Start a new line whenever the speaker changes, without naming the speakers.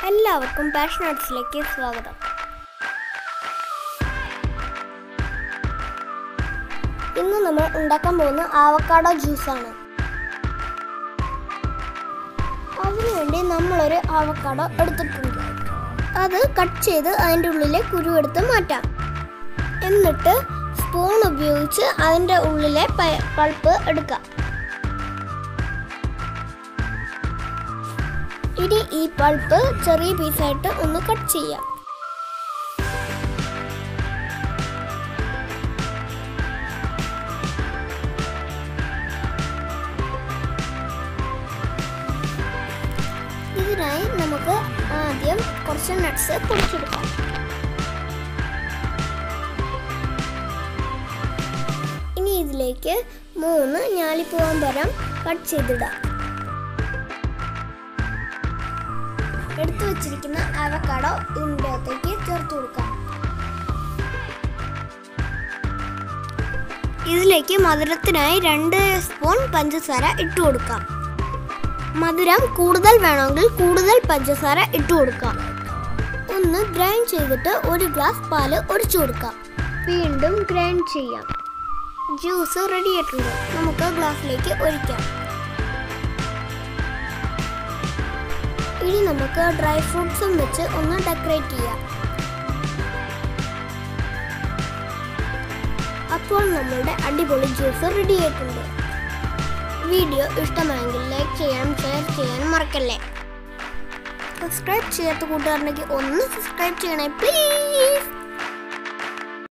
എല്ലാവർക്കും പാഷൻ ആർട്സിലേക്ക് സ്വാഗതം ഇന്ന് നമ്മൾ ഉണ്ടാക്കാൻ പോകുന്ന ആവക്കാഡോ ജ്യൂസാണ് അതിനുവേണ്ടി നമ്മളൊരു ആവക്കാഡോ എടുത്തിട്ടുണ്ട് അത് കട്ട് ചെയ്ത് അതിൻ്റെ ഉള്ളിലെ കുരു എടുത്ത് മാറ്റാം എന്നിട്ട് സ്പൂൺ ഉപയോഗിച്ച് അതിൻ്റെ ഉള്ളിലെ പ- പൾപ്പ് എടുക്കാം ഇനി ഈ പൾപ്പ് ചെറിയ പീസായിട്ട് ഒന്ന് കട്ട് ചെയ്യാം ഇതിനായി നമുക്ക് ആദ്യം കുറച്ച് നട്ട്സ് പൊടിച്ചെടുക്കാം ഇനി ഇതിലേക്ക് മൂന്ന് ഞാലിപ്പൂവൻ പരം കട്ട് ചെയ്തിടാം എടുത്തു വച്ചിരിക്കുന്ന അവക്കാഡോ ഇതിൻ്റെ അകത്തേക്ക് ചേർത്ത് കൊടുക്കാം ഇതിലേക്ക് മധുരത്തിനായി രണ്ട് സ്പൂൺ പഞ്ചസാര ഇട്ട് കൊടുക്കാം മധുരം കൂടുതൽ വേണമെങ്കിൽ കൂടുതൽ പഞ്ചസാര ഇട്ട് കൊടുക്കാം ഒന്ന് ഗ്രൈൻഡ് ചെയ്തിട്ട് ഒരു ഗ്ലാസ് പാല് ഒഴിച്ചു കൊടുക്കാം വീണ്ടും ഗ്രൈൻഡ് ചെയ്യാം ജ്യൂസ് റെഡി ആയിട്ടുണ്ട് നമുക്ക് ഗ്ലാസ്സിലേക്ക് ഒഴിക്കാം ഇനി നമുക്ക് ഡ്രൈ ഫ്രൂട്ട്സും വെച്ച് ഒന്ന് ഡെക്കറേറ്റ് ചെയ്യാം അപ്പോൾ നമ്മളുടെ അടിപൊളി ജ്യൂസ് റെഡി ആയിട്ടുണ്ട് വീഡിയോ ഇഷ്ടമായെങ്കിൽ ലൈക്ക് ചെയ്യാനും ഷെയർ ചെയ്യാനും മറക്കല്ലേ സബ്സ്ക്രൈബ് ചെയ്യാത്ത കൂട്ടുകാരുണ്ടെങ്കിൽ ഒന്ന് സബ്സ്ക്രൈബ് ചെയ്യണേ പ്ലീസ്